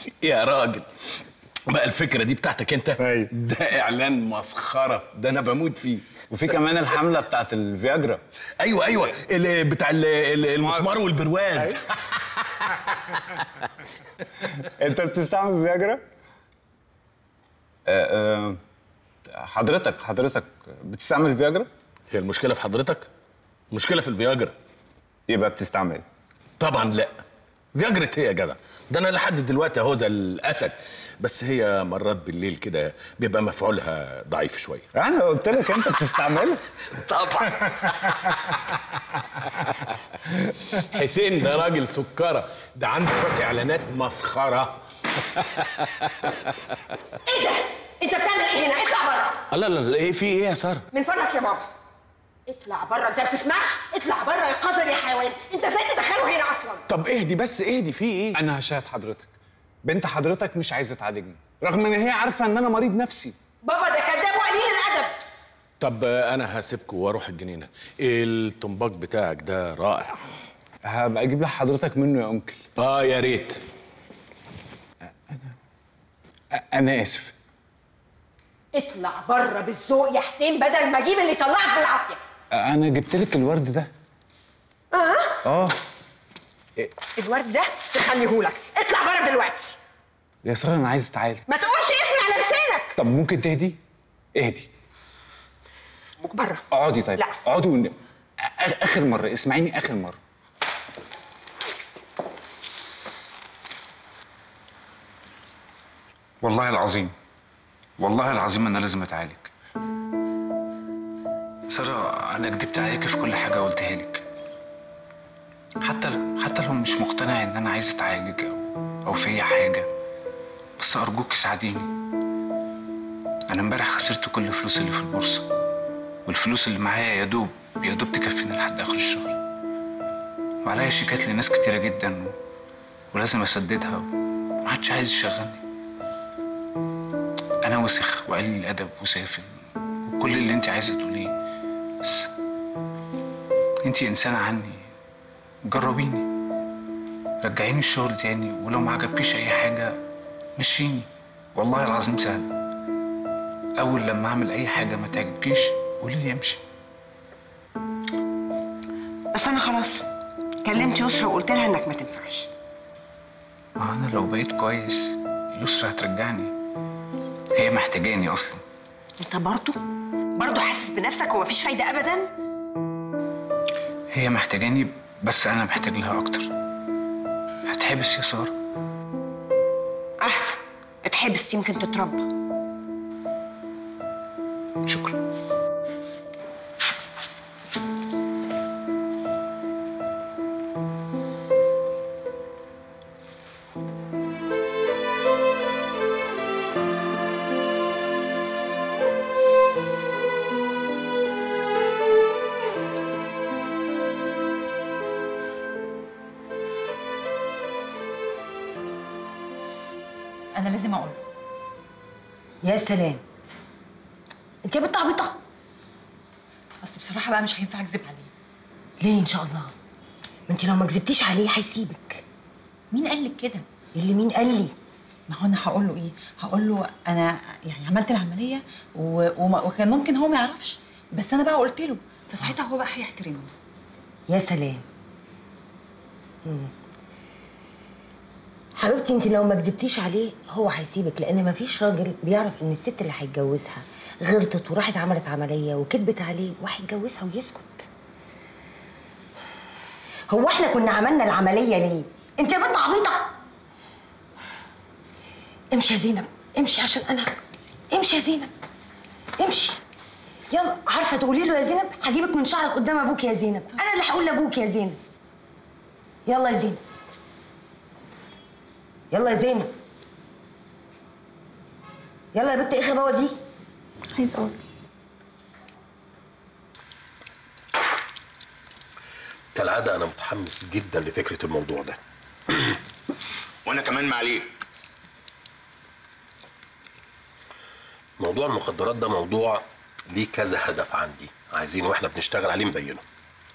يا راجل بقى الفكره دي بتاعتك انت أيوة. ده اعلان مسخره ده انا بموت فيه وفي كمان الحمله بتاعت الفياجرا ايوه ايوه ال- بتاع ال- ال- المسمار والبرواز انت بتستعمل فياجرا؟ آه، آه، حضرتك حضرتك بتستعمل فياجرا؟ هي المشكله في حضرتك المشكله في الفياجرا يبقى بتستعمل طبعا لا فياجرا ايه يا جدع ده انا لحد دلوقتي اهو زي الاسد بس هي مرات بالليل كده بيبقى مفعولها ضعيف شويه انا قلت لك انت بتستعملها طبعا حسين ده راجل سكره ده عنده شويه اعلانات مسخره ايه ده؟ انت بتعمل ايه هنا؟ اطلع بره لا لا لا ايه في ايه يا ساره من فضلك يا بابا اطلع بره انت ما بتسمعش؟ اطلع بره يا قذر يا حيوان انت ازاي تدخله هنا اصلا؟ طب اهدي بس اهدي في ايه انا هشاهد حضرتك بنت حضرتك مش عايزه تعالجني رغم ان هي عارفه ان انا مريض نفسي بابا ده كذاب وقليل الادب طب انا هسيبكم واروح الجنينه الطنباك بتاعك ده رائع هبقى اجيب لحضرتك منه يا انكل اه يا ريت أ- انا اسف اطلع بره بالذوق يا حسين بدل ما اجيب اللي يطلعك بالعافيه انا جبت لك الورد ده اه اه الورد ده تخليهولك اطلع بره دلوقتي يا ساره انا عايز اتعالج ما تقولش اسم على لسانك طب ممكن تهدي اهدي بره اقعدي طيب لا. اقعدي ون... آ- اخر مره اسمعيني اخر مره والله العظيم والله العظيم انا لازم اتعالج سارة انا كدبت عليك في كل حاجه قلتها لك حتى حتى لو مش مقتنع ان انا عايز اتعالج او او فيا حاجه بس ارجوك ساعديني انا امبارح خسرت كل الفلوس اللي في البورصه والفلوس اللي معايا يا دوب يا دوب تكفينا لحد اخر الشهر وعليا شيكات لناس كتيره جدا و... ولازم اسددها ومحدش عايز يشغلني انا وسخ وقليل الادب وسافل وكل اللي انت عايزه تقوليه بس انت انسانه عني جربيني رجعيني الشغل تاني ولو ما عجبكيش اي حاجه مشيني والله العظيم سهل اول لما اعمل اي حاجه ما تعجبكيش قولي لي امشي بس انا خلاص كلمت يسرا وقلت لها انك ما تنفعش ما انا لو بقيت كويس يسرا هترجعني هي محتاجاني اصلا انت برضه برضه حاسس بنفسك ومفيش فايده ابدا هي محتاجاني بس انا محتاج لها اكتر هتحبس يا ساره احسن اتحبس يمكن تتربى شكرا انا لازم اقول يا سلام انت يا بنت عبيطه اصل بصراحه بقى مش هينفع اكذب عليه ليه ان شاء الله ما انت لو ما كذبتيش عليه هيسيبك مين قال لك كده اللي مين قال لي ما هو انا هقول له ايه هقول له انا يعني عملت العمليه و... وما... وكان ممكن هو ما يعرفش بس انا بقى قلت له فساعتها هو بقى هيحترمني يا سلام مم. حبيبتي انت لو ما كدبتيش عليه هو هيسيبك لان ما فيش راجل بيعرف ان الست اللي هيتجوزها غلطت وراحت عملت عمليه وكذبت عليه وهيتجوزها ويسكت هو احنا كنا عملنا العمليه ليه انت يا بنت عبيطه امشي يا زينب امشي عشان انا امشي يا زينب امشي يلا عارفه تقولي له يا زينب هجيبك من شعرك قدام ابوك يا زينب انا اللي هقول لابوك يا زينب يلا يا زينب يلا يا زينب يلا يا بنت ايه الغباوه دي عايز اقول كالعاده انا متحمس جدا لفكره الموضوع ده وانا كمان معليك موضوع المخدرات ده موضوع ليه كذا هدف عندي عايزين واحنا بنشتغل عليه نبينه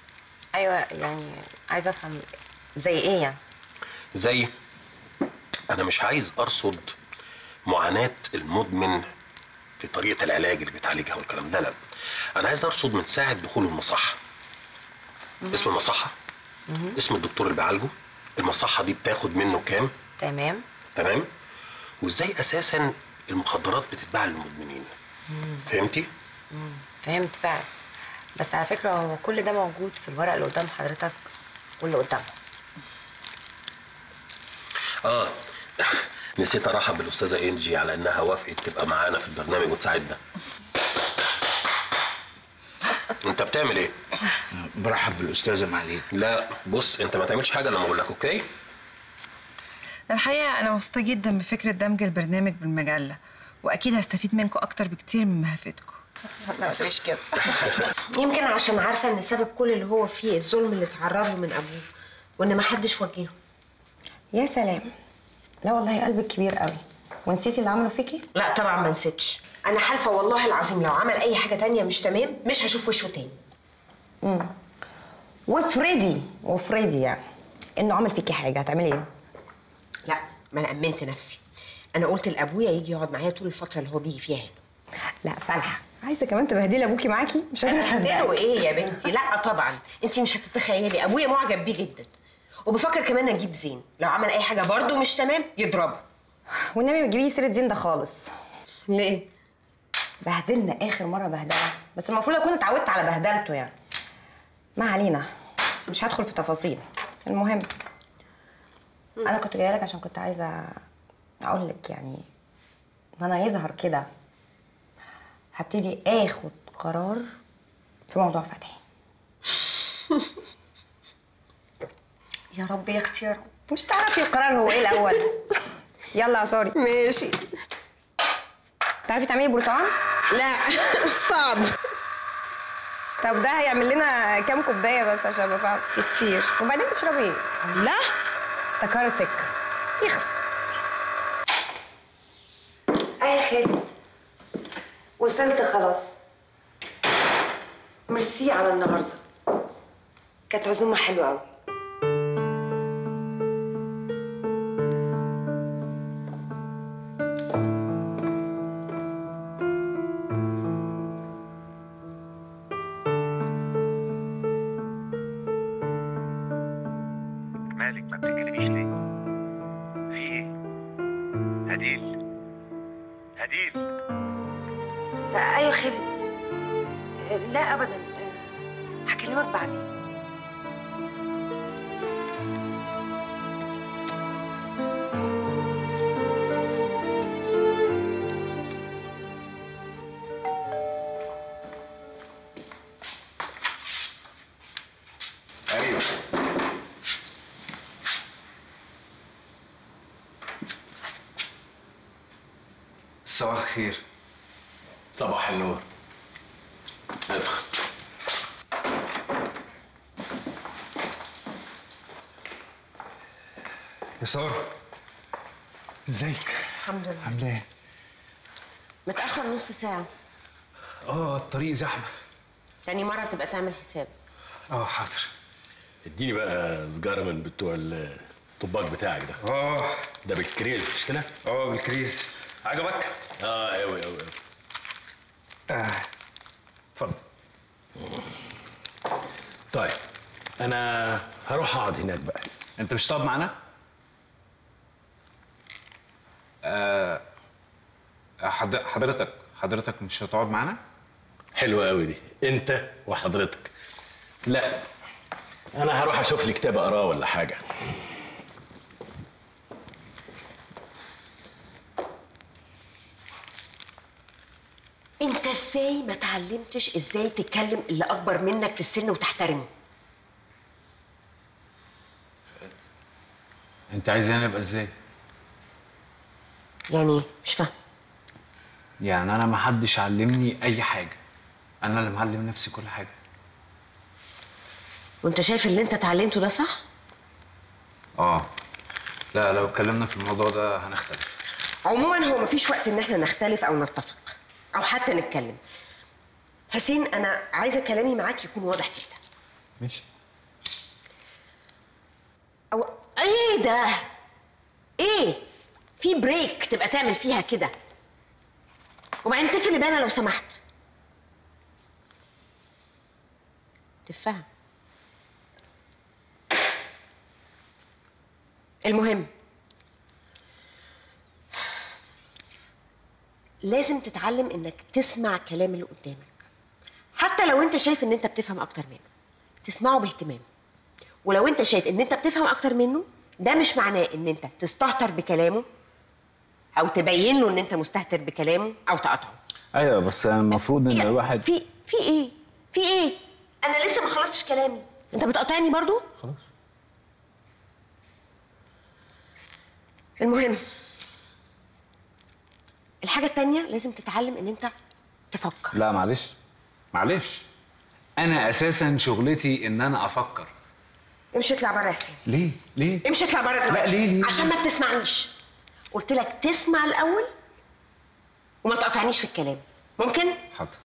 ايوه يعني عايزه افهم زي ايه يعني زي انا مش عايز ارصد معاناه المدمن في طريقه العلاج اللي بتعالجها والكلام ده لا انا عايز ارصد من ساعه دخوله المصحه اسم المصحه اسم الدكتور اللي بيعالجه المصحه دي بتاخد منه كام تمام تمام وازاي اساسا المخدرات بتتباع للمدمنين فهمتي فهمت فعلا بس على فكره هو كل ده موجود في الورق اللي قدام حضرتك واللي قدامه اه نسيت ارحب بالاستاذه انجي على انها وافقت تبقى معانا في البرنامج وتساعدنا انت بتعمل ايه برحب بالاستاذه معاليك لا بص انت ما تعملش حاجه لما اقول لك اوكي الحقيقة أنا مبسوطة جدا بفكرة دمج البرنامج بالمجلة وأكيد هستفيد منكم أكتر بكتير مما هفيدكم ما تقوليش كده يمكن عشان عارفه ان سبب كل اللي هو فيه الظلم اللي اتعرض له من ابوه وان ما حدش وجهه يا سلام لا والله قلبك كبير قوي ونسيتي اللي عمله فيكي لا طبعا ما نسيتش انا حالفه والله العظيم لو عمل اي حاجه تانية مش تمام مش هشوف وشه تاني وافرضي وافرضي يعني انه عمل فيكي حاجه هتعملي ايه لا ما انا امنت نفسي انا قلت لابويا يجي يقعد معايا طول الفتره اللي هو بيجي فيها هنا لا فالحه عايزه كمان تبهدلي ابوكي معاكي مش قادره هديله اصدقك ايه يا بنتي لا طبعا انت مش هتتخيلي ابويا معجب بيه جدا وبفكر كمان اجيب زين لو عمل اي حاجه برضه مش تمام يضربه والنبي ما تجيبي سيره زين ده خالص ليه بهدلنا اخر مره بهدله بس المفروض اكون اتعودت على بهدلته يعني ما علينا مش هدخل في تفاصيل المهم انا كنت جايه لك عشان كنت عايزه اقول لك يعني ان انا يظهر كده هبتدي اخد قرار في موضوع فتحي يا رب يا اختي يا رب مش تعرفي القرار هو ايه الاول يلا يا سوري ماشي تعرفي تعملي برتقال لا صعب طب ده هيعمل لنا كام كوبايه بس عشان ابقى فاهم كتير وبعدين بتشربي ايه لا افتكرتك يخس اي خالد وصلت خلاص ميرسي على النهارده كانت عزومه حلوه قوي مالك ما بتتكلميش ليه؟ في ايه؟ هديل هديل ايوه خالد لا ابدا هكلمك بعدين ايوه صباح الخير صباح النور ادخل يا سارة ازيك؟ الحمد لله عاملة ايه؟ متاخر نص ساعه اه الطريق زحمة تاني مره تبقى تعمل حساب اه حاضر اديني بقى سجاره من بتوع الطباق بتاعك ده اه ده بالكريز مش كده؟ اه بالكريز عجبك؟ اه قوي قوي قوي اه اتفضل طيب انا هروح اقعد هناك بقى انت مش هتقعد معانا؟ آه حض- حضرتك حضرتك مش هتقعد معانا؟ حلوه قوي دي انت وحضرتك لا انا هروح اشوف لي كتاب اقراه ولا حاجه انت ازاي ما اتعلمتش ازاي تتكلم اللي اكبر منك في السن وتحترمه انت عايزاني ابقى ازاي؟ يعني إيه؟ مش فاهم يعني انا ما حدش علمني اي حاجة انا اللي معلم نفسي كل حاجة وانت شايف اللي انت اتعلمته ده صح اه لا لو اتكلمنا في الموضوع ده هنختلف عموما هو مفيش وقت ان احنا نختلف او نتفق او حتى نتكلم حسين انا عايزه كلامي معاك يكون واضح جدا ماشي او ايه ده ايه في بريك تبقى تعمل فيها كده وبعدين تقفل البانه لو سمحت تفهم المهم لازم تتعلم انك تسمع كلام اللي قدامك حتى لو انت شايف ان انت بتفهم اكتر منه تسمعه باهتمام ولو انت شايف ان انت بتفهم اكتر منه ده مش معناه ان انت تستهتر بكلامه او تبين له ان انت مستهتر بكلامه او تقاطعه ايوه بس المفروض ان يعني الواحد في في ايه في ايه انا لسه ما خلصتش كلامي انت بتقاطعني برضو خلاص المهم الحاجه التانية لازم تتعلم ان انت تفكر لا معلش معلش انا اساسا شغلتي ان انا افكر امشي اطلع بره يا حسين ليه ليه امشي اطلع بره دلوقتي ليه- ليه؟ عشان ما بتسمعنيش قلت لك تسمع الاول وما تقاطعنيش في الكلام ممكن حاضر